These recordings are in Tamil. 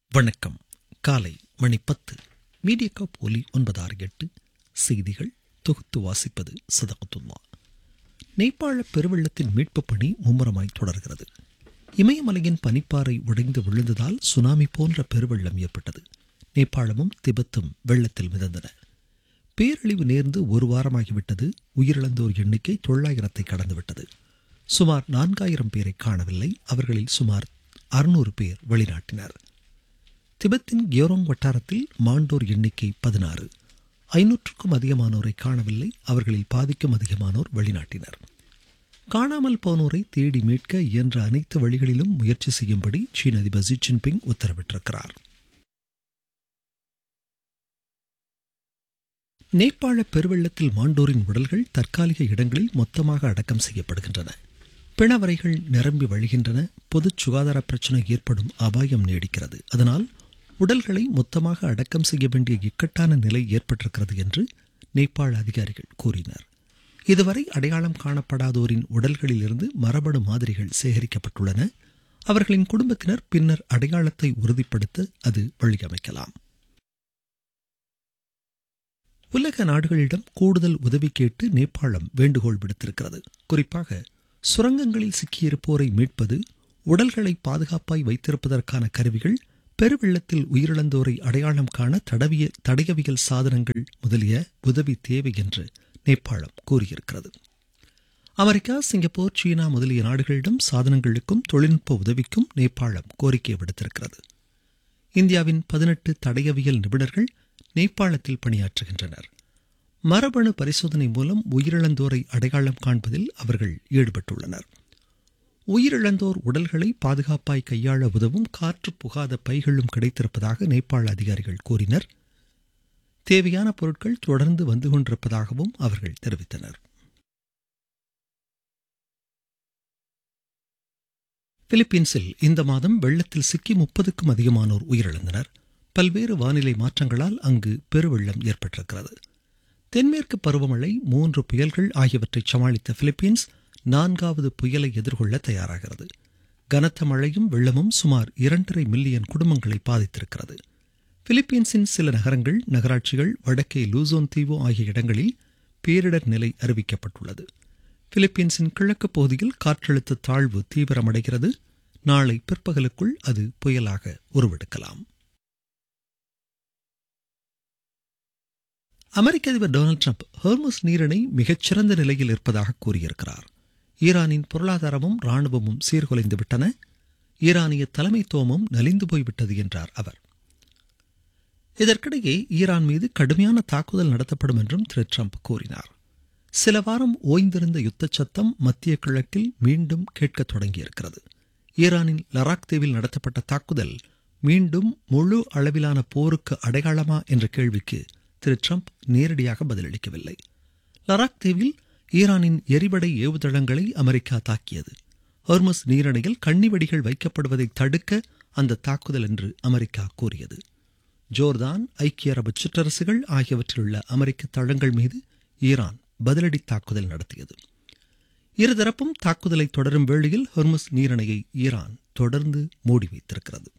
வணக்கம் காலை மணி பத்து மீடியா ஒலி ஒன்பதாறு எட்டு செய்திகள் தொகுத்து வாசிப்பது சதகத்துல்லா நேபாள பெருவெள்ளத்தின் மீட்புப் பணி மும்முரமாய் தொடர்கிறது இமயமலையின் பனிப்பாறை உடைந்து விழுந்ததால் சுனாமி போன்ற பெருவெள்ளம் ஏற்பட்டது நேபாளமும் திபெத்தும் வெள்ளத்தில் மிதந்தன பேரழிவு நேர்ந்து ஒரு வாரமாகிவிட்டது உயிரிழந்தோர் எண்ணிக்கை தொள்ளாயிரத்தை கடந்துவிட்டது சுமார் நான்காயிரம் பேரை காணவில்லை அவர்களில் சுமார் அறுநூறு பேர் வெளிநாட்டினர் திபெத்தின் கியோரோங் வட்டாரத்தில் மாண்டோர் எண்ணிக்கை பதினாறு ஐநூற்றுக்கும் அதிகமானோரை காணவில்லை அவர்களில் பாதிக்கும் அதிகமானோர் வெளிநாட்டினர் காணாமல் போனோரை தேடி மீட்க இயன்ற அனைத்து வழிகளிலும் முயற்சி செய்யும்படி சீன அதிபர் ஜி ஜின்பிங் உத்தரவிட்டிருக்கிறார் நேபாள பெருவெள்ளத்தில் மாண்டோரின் உடல்கள் தற்காலிக இடங்களில் மொத்தமாக அடக்கம் செய்யப்படுகின்றன பிணவரைகள் நிரம்பி வழிகின்றன பொது சுகாதார பிரச்சனை ஏற்படும் அபாயம் நீடிக்கிறது அதனால் உடல்களை மொத்தமாக அடக்கம் செய்ய வேண்டிய இக்கட்டான நிலை ஏற்பட்டிருக்கிறது என்று நேபாள அதிகாரிகள் கூறினர் இதுவரை அடையாளம் காணப்படாதோரின் உடல்களிலிருந்து மரபணு மாதிரிகள் சேகரிக்கப்பட்டுள்ளன அவர்களின் குடும்பத்தினர் பின்னர் அடையாளத்தை உறுதிப்படுத்த அது வழியமைக்கலாம் உலக நாடுகளிடம் கூடுதல் உதவி கேட்டு நேபாளம் வேண்டுகோள் விடுத்திருக்கிறது குறிப்பாக சுரங்கங்களில் சிக்கியிருப்போரை மீட்பது உடல்களை பாதுகாப்பாய் வைத்திருப்பதற்கான கருவிகள் பெருவெள்ளத்தில் உயிரிழந்தோரை அடையாளம் காண தடவிய தடயவியல் சாதனங்கள் முதலிய உதவி தேவை என்று நேபாளம் கூறியிருக்கிறது அமெரிக்கா சிங்கப்பூர் சீனா முதலிய நாடுகளிடம் சாதனங்களுக்கும் தொழில்நுட்ப உதவிக்கும் நேபாளம் கோரிக்கை விடுத்திருக்கிறது இந்தியாவின் பதினெட்டு தடயவியல் நிபுணர்கள் நேபாளத்தில் பணியாற்றுகின்றனர் மரபணு பரிசோதனை மூலம் உயிரிழந்தோரை அடையாளம் காண்பதில் அவர்கள் ஈடுபட்டுள்ளனர் உயிரிழந்தோர் உடல்களை பாதுகாப்பாய் கையாள உதவும் காற்று புகாத பைகளும் கிடைத்திருப்பதாக நேபாள அதிகாரிகள் கூறினர் தேவையான பொருட்கள் தொடர்ந்து வந்து கொண்டிருப்பதாகவும் அவர்கள் தெரிவித்தனர் பிலிப்பீன்ஸில் இந்த மாதம் வெள்ளத்தில் சிக்கி முப்பதுக்கும் அதிகமானோர் உயிரிழந்தனர் பல்வேறு வானிலை மாற்றங்களால் அங்கு பெருவெள்ளம் ஏற்பட்டிருக்கிறது தென்மேற்கு பருவமழை மூன்று புயல்கள் ஆகியவற்றை சமாளித்த பிலிப்பீன்ஸ் நான்காவது புயலை எதிர்கொள்ள தயாராகிறது கனத்த மழையும் வெள்ளமும் சுமார் இரண்டரை மில்லியன் குடும்பங்களை பாதித்திருக்கிறது பிலிப்பீன்ஸின் சில நகரங்கள் நகராட்சிகள் வடக்கே லூசோன் தீவு ஆகிய இடங்களில் பேரிடர் நிலை அறிவிக்கப்பட்டுள்ளது பிலிப்பீன்ஸின் கிழக்கு பகுதியில் காற்றழுத்த தாழ்வு தீவிரமடைகிறது நாளை பிற்பகலுக்குள் அது புயலாக உருவெடுக்கலாம் அமெரிக்க அதிபர் டொனால்டு ட்ரம்ப் ஹோர்மஸ் நீரிணை மிகச்சிறந்த நிலையில் இருப்பதாக கூறியிருக்கிறார் ஈரானின் பொருளாதாரமும் ராணுவமும் சீர்குலைந்து விட்டன ஈரானிய தலைமைத்துவமும் நலிந்து போய்விட்டது என்றார் அவர் இதற்கிடையே ஈரான் மீது கடுமையான தாக்குதல் நடத்தப்படும் என்றும் திரு ட்ரம்ப் கூறினார் சில வாரம் ஓய்ந்திருந்த யுத்த சத்தம் மத்திய கிழக்கில் மீண்டும் கேட்கத் தொடங்கியிருக்கிறது ஈரானின் லராக் தீவில் நடத்தப்பட்ட தாக்குதல் மீண்டும் முழு அளவிலான போருக்கு அடையாளமா என்ற கேள்விக்கு திரு ட்ரம்ப் நேரடியாக பதிலளிக்கவில்லை லராக் தீவில் ஈரானின் எரிபடை ஏவுதளங்களை அமெரிக்கா தாக்கியது ஹொர்மஸ் நீரணையில் கன்னிவெடிகள் வைக்கப்படுவதை தடுக்க அந்த தாக்குதல் என்று அமெரிக்கா கூறியது ஜோர்தான் ஐக்கிய அரபு சிற்றரசுகள் ஆகியவற்றில் உள்ள அமெரிக்க தளங்கள் மீது ஈரான் பதிலடி தாக்குதல் நடத்தியது இருதரப்பும் தாக்குதலை தொடரும் வேளையில் ஹொர்மஸ் நீரணையை ஈரான் தொடர்ந்து மூடி வைத்திருக்கிறது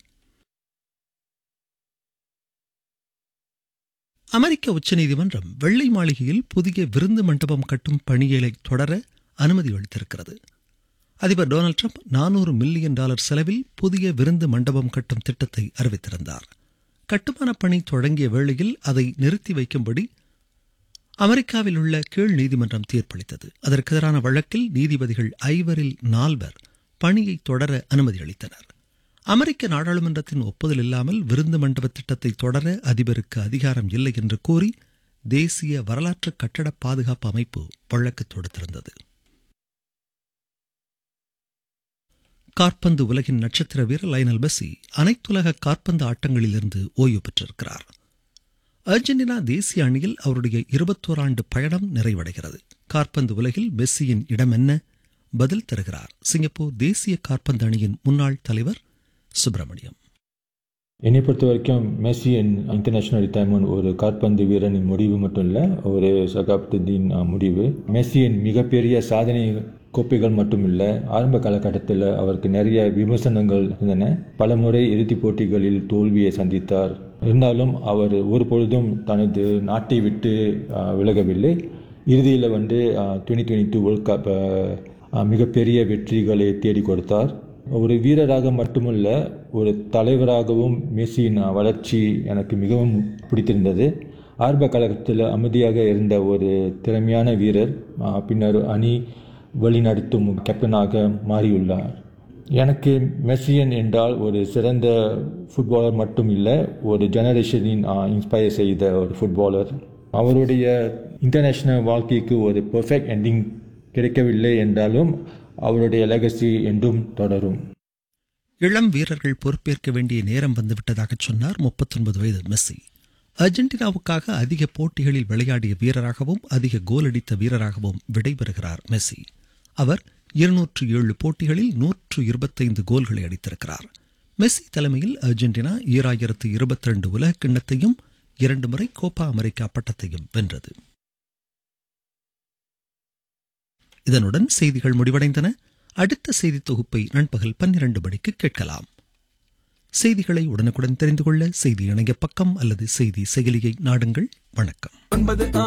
அமெரிக்க உச்சநீதிமன்றம் வெள்ளை மாளிகையில் புதிய விருந்து மண்டபம் கட்டும் பணிகளை தொடர அனுமதி அளித்திருக்கிறது அதிபர் டொனால்டு ட்ரம்ப் நானூறு மில்லியன் டாலர் செலவில் புதிய விருந்து மண்டபம் கட்டும் திட்டத்தை அறிவித்திருந்தார் கட்டுமான பணி தொடங்கிய வேளையில் அதை நிறுத்தி வைக்கும்படி அமெரிக்காவில் உள்ள கீழ் நீதிமன்றம் தீர்ப்பளித்தது அதற்கு எதிரான வழக்கில் நீதிபதிகள் ஐவரில் நால்வர் பணியை தொடர அனுமதி அளித்தனர் அமெரிக்க நாடாளுமன்றத்தின் ஒப்புதல் இல்லாமல் விருந்து மண்டப திட்டத்தை தொடர அதிபருக்கு அதிகாரம் இல்லை என்று கூறி தேசிய வரலாற்று கட்டட பாதுகாப்பு அமைப்பு வழக்கு தொடுத்திருந்தது காற்பந்து உலகின் நட்சத்திர வீரர் லைனல் மெஸ்ஸி அனைத்துலக காற்பந்து ஆட்டங்களிலிருந்து ஓய்வு பெற்றிருக்கிறார் அர்ஜென்டினா தேசிய அணியில் அவருடைய இருபத்தோரு ஆண்டு பயணம் நிறைவடைகிறது காற்பந்து உலகில் மெஸ்ஸியின் இடம் என்ன பதில் தருகிறார் சிங்கப்பூர் தேசிய காற்பந்து அணியின் முன்னாள் தலைவர் சுப்பிரமணியம் என்னை பொறுத்த வரைக்கும் மெஸ்ஸி இன்டர்நேஷனல் ரிட்டையர்மெண்ட் ஒரு காற்பந்து வீரனின் முடிவு மட்டும் இல்லை ஒரு சகாப்தத்தின் முடிவு மெஸ்ஸியின் மிகப்பெரிய சாதனை கோப்பைகள் மட்டும் இல்லை ஆரம்ப காலகட்டத்தில் அவருக்கு நிறைய விமர்சனங்கள் இருந்தன பல முறை இறுதிப் போட்டிகளில் தோல்வியை சந்தித்தார் இருந்தாலும் அவர் ஒரு பொழுதும் தனது நாட்டை விட்டு அஹ், விலகவில்லை இறுதியில் வந்து twenty twenty two world cup மிகப்பெரிய வெற்றிகளை தேடி கொடுத்தார் ஒரு வீரராக மட்டுமல்ல ஒரு தலைவராகவும் மெஸ்ஸியின் அஹ், வளர்ச்சி எனக்கு மிகவும் பிடித்திருந்தது ஆரம்ப காலகட்டத்தில் அமைதியாக இருந்த ஒரு திறமையான வீரர் அஹ், பின்னர் அணி வழிநடத்தும் கேப்டனாக மாறியுள்ளார் எனக்கு மெஸ்ஸியன் என்றால் ஒரு சிறந்த ஃபுட்பாலர் மட்டும் இல்லை ஒரு ஜெனரேஷனின் இன்ஸ்பயர் செய்த ஒரு ஃபுட்பாலர் அவருடைய இன்டர்நேஷ்னல் வாழ்க்கைக்கு ஒரு பெர்ஃபெக்ட் எண்டிங் கிடைக்கவில்லை என்றாலும் அவருடைய லெகசி என்றும் தொடரும் இளம் வீரர்கள் பொறுப்பேற்க வேண்டிய நேரம் வந்துவிட்டதாக சொன்னார் முப்பத்தொன்பது வயது மெஸ்ஸி அர்ஜென்டினாவுக்காக அதிக போட்டிகளில் விளையாடிய வீரராகவும் அதிக கோல் அடித்த வீரராகவும் விடைபெறுகிறார் மெஸ்ஸி அவர் இருநூற்று ஏழு போட்டிகளில் நூற்று இருபத்தைந்து கோல்களை அடித்திருக்கிறார் மெஸ்ஸி தலைமையில் அர்ஜென்டினா ஈராயிரத்து இருபத்தி ரெண்டு உலக கிண்ணத்தையும் இரண்டு முறை கோப்பா அமெரிக்கா பட்டத்தையும் வென்றது இதனுடன் செய்திகள் முடிவடைந்தன அடுத்த செய்தி தொகுப்பை நண்பகல் பன்னிரண்டு மணிக்கு கேட்கலாம் செய்திகளை உடனுக்குடன் தெரிந்து கொள்ள செய்தி இணைய பக்கம் அல்லது செய்தி செயலியை நாடுங்கள் வணக்கம் ஒன்பது